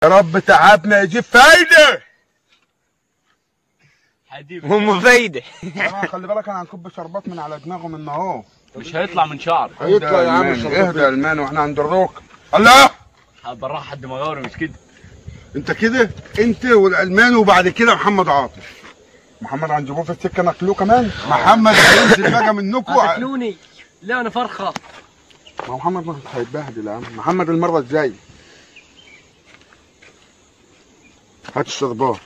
رب تعبنا يجيب فايده هم فايده آه، خلي بالك انا هنكب شربات من على دماغه من اهو مش هيطلع من شعر هيطلع يا عم اهدى يا المان واحنا عند الروك الله براح حد مغاوري مش كده انت كده انت والالمان وبعد كده محمد عاطف محمد هنجيبوه في السكه ناكلوه كمان محمد هينزل بقى منكم هتاكلوني لا انا فرخه ما هو محمد ما هيتبهدل يا عم محمد المره الجايه هات الشربات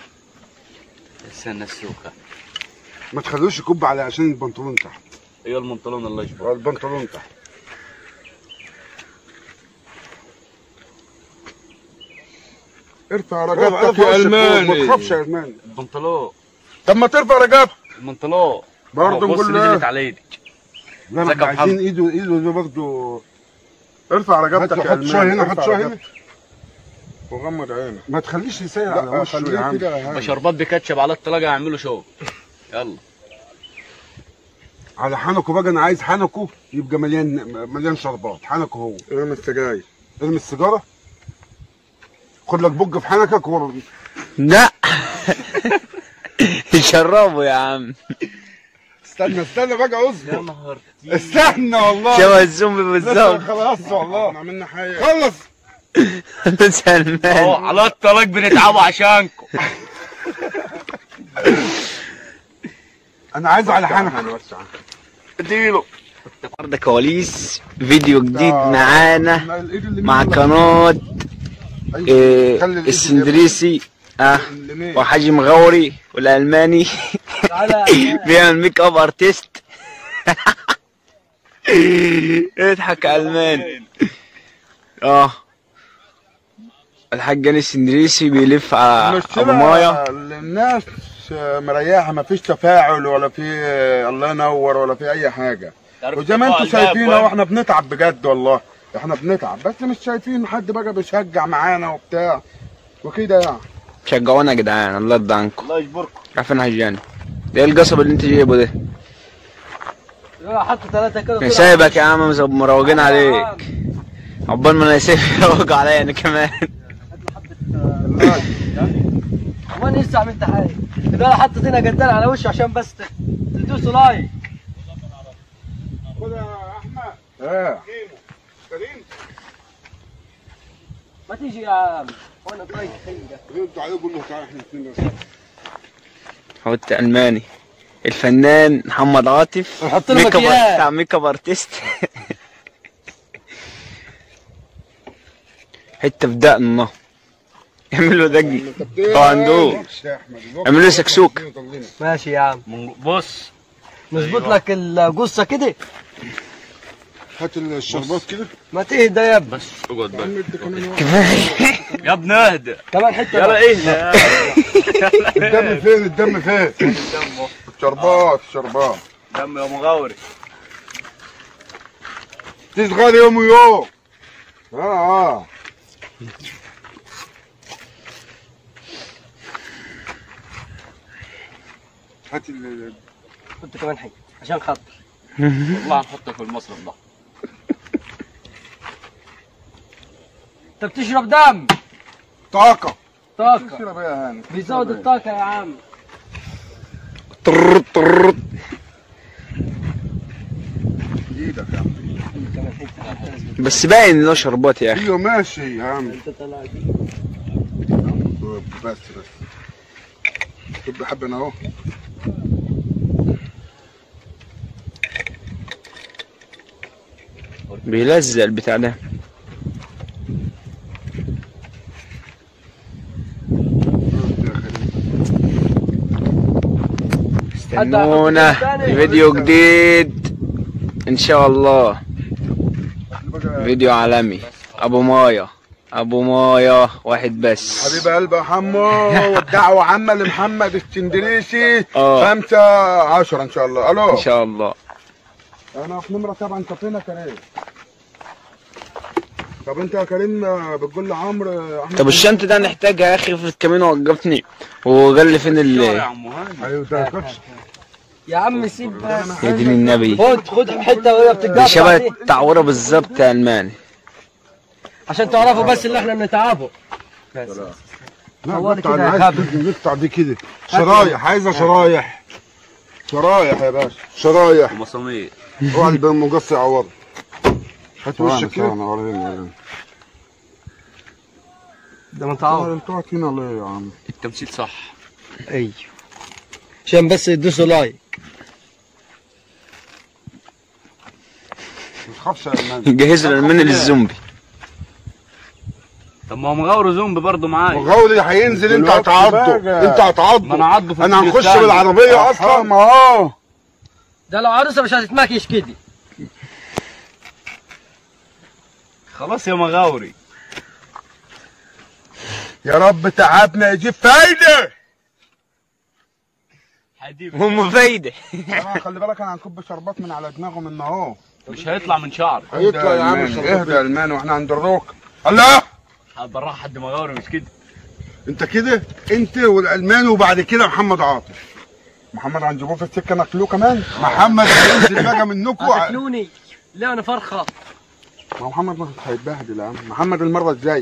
استنى السوكه ما تخلوش يكب على عشان البنطلون تحت ايه المنطلون الله يجبر البنطلون تحت ارفع رقبتك يا الماني ما تخافش يا الماني البنطلون طب ما ترفع رقبتك البنطلون برضه بص نقول له نزلت ايه على ايدك لا ما ازيك احنا يا عايزين ايده ايده دي برضه ارفع رقبتك يا حط شويه هنا حط شويه هنا وغمض عينك ما تخليش يسيح لا، على وشه خليه يا عم كده يا عم. بشربات بكاتشب على الطلاقه يعملوا شو يلا على حنكو بقى انا عايز حنكو يبقى مليان مليان شربات حنكو هو ارمي السجاير ارمي السيجاره خد لك بق في حنكك و... لا شربوا يا عم استنى استنى بقى يا اصبر نهار استنى والله شبه الزومبي لسه بالظبط خلاص والله احنا عملنا حاجه خلص اهو سلمان على الطلاق بنتعبوا عشانكم انا عايزه على حنك اديله النهارده كواليس فيديو جديد آه. معانا الإيد اللي مع منه قناة أيوة. إيه خلي الإيد السندريسي اه اللي منه. وحاجي مغوري والالماني تعالى بيعمل ميك اب ارتست اضحك يا المان اه الحاج جاني السندريسي بيلف على المشكلة ابو مايا الناس مريحة ما فيش تفاعل ولا في الله ينور ولا في أي حاجة وزي ما انتم شايفين اهو احنا بنتعب بجد والله احنا بنتعب بس مش شايفين حد بقى بيشجع معانا وبتاع وكده يعني شجعونا يا جدعان الله يرضى عنكم الله يجبركم عارفين حجاني ده ايه القصب اللي انت جايبه ده حط ثلاثة كده انا سايبك يا عم مز- مروجين عليك عقبال ما انا سايب يروج عليا انا كمان كمان لسه عملت حاجة ده انا حطيت هنا جدان على وشه عشان بس ت- تدوسوا لايك خد يا احمد ايه كريم ما تيجي يا عم وانا طيب خيجة رد عليه قول له تعالى احنا الاثنين هو انت الماني الفنان محمد عاطف حط له ميك اب مكياج. بتاع ميك اب ارتست حته في دقنه يعملوا دقن هو عنده اعملوا سكسوك. ماشي يا عم من- بص نظبط لك القصة كده هات الشربات كده ما تهدى يا ابني بس اقعد بقى انت كمان واحد. كفايه يا ابني اهدى كمان حتة يلا بقى. ايه الدم فين الدم فين دم الشربات الشربات دم يا مغاوري تشغل يوم ويوم اه اه هات ال- حط كمان حاجة عشان خاطر والله هنحطك في المصرف ده انت بتشرب دم طاقة طاقة اشرب ايه يا هاني بيزود الطاقة يا عم طر طر ايدك يا عم كمان حتة بس باين له شربات يا اخي ايوه ماشي يا عم انت طلع بس بس طب حب انا اهو بيلزق البتاع ده استنونا في فيديو جديد ان شاء الله فيديو عالمي ابو مايا ابو مايا واحد بس حبيب قلبي يا حمو والدعوة عامة لمحمد السندريسي اه. خمسة عشرة ان شاء الله الو ان شاء الله انا في نمرة سبعة انت فين يا كريم؟ طب انت يا كريم بتقول لعمرو احمد طب الشنطة ده نحتاجها يا اخي افرض كمان وقفني وقال لي فين يا ال عم هاني ايوه ده كوتش يا عم سيب بس يا دين النبي خد خد حتة وهي دي بتتقطع شبه دي التعويرة بالظبط يا الماني عشان تعرفوا بس اللي احنا بنتعبه بس لا طوالي نقطع كده يا انا عايز خبر. نقطع دي كده شرايح عايزه شرايح شرايح يا باشا شرايح ومسامير اوعى يبقى المقص يعور هات وشك ثواني كده ثواني وريني وريني ده ما تعور انتوا واقفين ليه يا عم التمثيل صح ايوه عشان بس يدوسوا لايك ما تخافش يا ايمان جهز الالماني للزومبي طب ما هو مغاور زومبي برضه معايا وغاولي هينزل انت دلوقتي هتعضه بقى. انت هتعضه ما انا عضه في انا الفيديو هنخش التاني. بالعربيه اصلا اصلا ما هو ده لو عروسه مش هتتمكش كده خلاص يا مغاوري يا رب تعبنا يجيب فايده حديد هم فايده آه، خلي بالك انا هنكب شربات من على دماغه من اهو مش هيطلع من شعر هيطلع يا عم اهدى الشربات اهدى يا المان واحنا عند الروك الله براح حد مغاوري مش كده انت كده انت والالمان وبعد كده محمد عاطف محمد هنجيبوه في السكه ناكلوه كمان محمد هينزل بقى منكم هتاكلوني لا انا فرخه ما هو محمد ما هيتبهدل يا عم محمد المره الجايه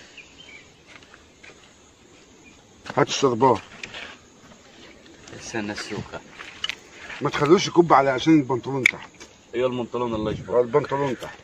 هات الشربات استنى السوكه ما تخلوش يكب عليه عشان البنطلون تحت ايه المنطلون الله يشبه البنطلون تحت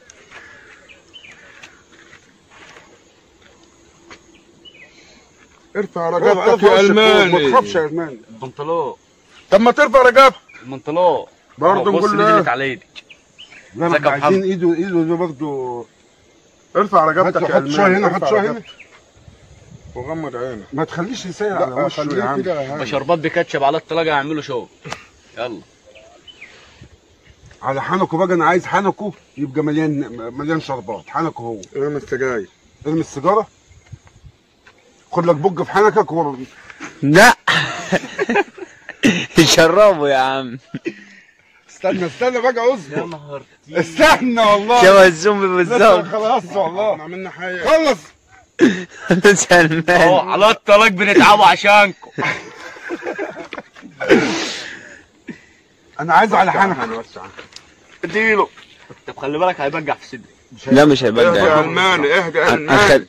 ارفع ارفع رقبتك يا وشك فوق، الماني ما تخافش يا الماني البنطلون طب ما ترفع رقبتك المنطلون برضه بص نقول نزلت له على ايدي لا ازيك ما يا احنا عايزين محمد؟ ايده ايده ده برضه ارفع هات رقبتك يا حط شويه الماني هنا ارفع حط شويه هنا رقبتك وغمض عينك ما تخليش يسير على لا وشه خليه يا عم كده يا هاني. بشربات بكاتشب على الطلاقه هيعملوا شو يلا على حنكه بقى انا عايز حنكه يبقى مليان مليان شربات حنكه هو ارمي السجاير ارمي السيجاره خد لك بق في حنكك و... لا شربوا يا عم استنى استنى بقى يا اصبر نهار استنى والله شبه الزومبي لسه بالظبط خلاص والله احنا عملنا حاجه خلص اهو سلمان على الطلاق بنتعبوا عشانكم انا عايزه على حنكه هنوسع اديله طب خلي بالك هيبجع في صدري لا مش اهدى يا هيبقى الماني اهدى يا أخل... الماني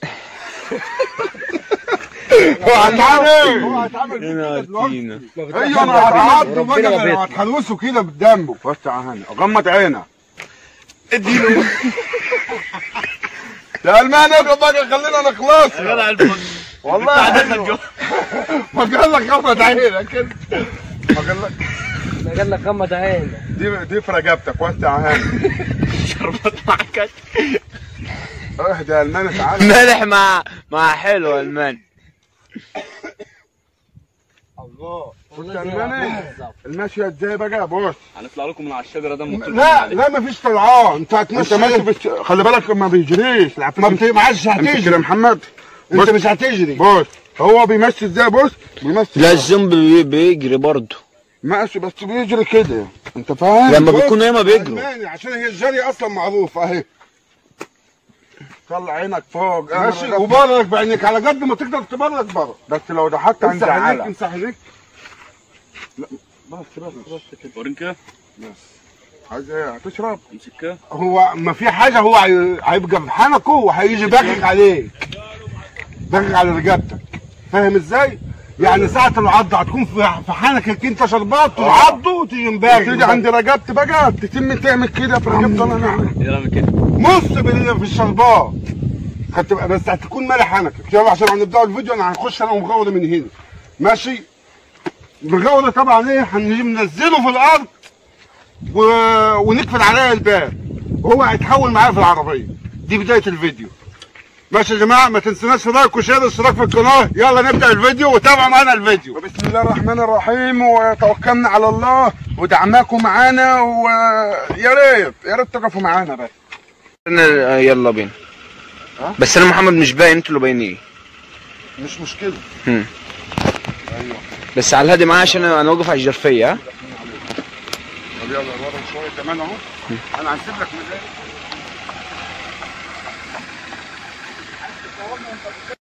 هو هيتعمل هو هيتعمل بيه كده دلوقتي. فينا ايوه انا هتعضه بقى ربنا لو بيطلع. هتحلوسه كده بدمه وسع هنا غمض عينك اديله يا الماني ابقى بقى خلينا نخلص يا جدع الفل والله حلو. ما قال لك غمض عينك كده ما قال لك ده قال لك غمض عينك دي دي في رقبتك وسع هنا شربات معك اهدى يا الماني تعالى مالح مع مع حلو المان الله يا الماني الماشيه ازاي بقى يا بوس هنطلع لكم من على الشجره ده لا لا مفيش طلعان انت انت هتمشي ماشي بس خلي بالك ما بيجريش ما بت- ما عادش امسك كده يا هتجري محمد انت مش هتجري بص هو بيمشي ازاي بص بيمشي لا الزومبي بي- بيجري برضه ماشي بس بيجري كده انت فاهم لما بص، بيكونوا ياما بيجروا ألماني، عشان هي الجري اصلا معروف اهي طلع عينك فوق ماشي اعمل وبرك بعينك على قد ما تقدر تبرك برك بس لو ضحكت عند امسح عينيك علق امسح عينيك بس بس بس كده ورينك كده عايز ايه هتشرب امسك كده هو ما في حاجه هو هي- هيبقى في حنكه وهيجي باكك عليك باكك على رقبتك فاهم ازاي؟ يعني ساعة العض هتكون في في حنكك انت شربات وتعضه وتيجي مباكك تيجي عند رقبتي بقى تتم تعمل كده في رقبتي انا نعمل يلا من كده نص بال- في الشربات هتبقى بس هتكون مالح حنكك يلا عشان هنبدا الفيديو انا هنخش انا ومغوره من هنا ماشي المغوره طبعا ايه هنجي منزله في الارض و... ونقفل عليه الباب وهو هيتحول معايا في العربيه دي بدايه الفيديو ماشي يا جماعه ما تنسوناش لايك وشير واشتراك في القناه يلا نبدا الفيديو وتابعوا معانا الفيديو بسم الله الرحمن الرحيم وتوكلنا على الله ودعماكم معانا ويا ريت يا ريت تقفوا معانا بس أنا- يلا بينا بس انا محمد مش باين انتوا اللي باينين مش مشكله بس على الهادي معايا عشان انا واقف على الجرفيه ها طب يلا ورا شويه كمان اهو انا هسيب لك مزاج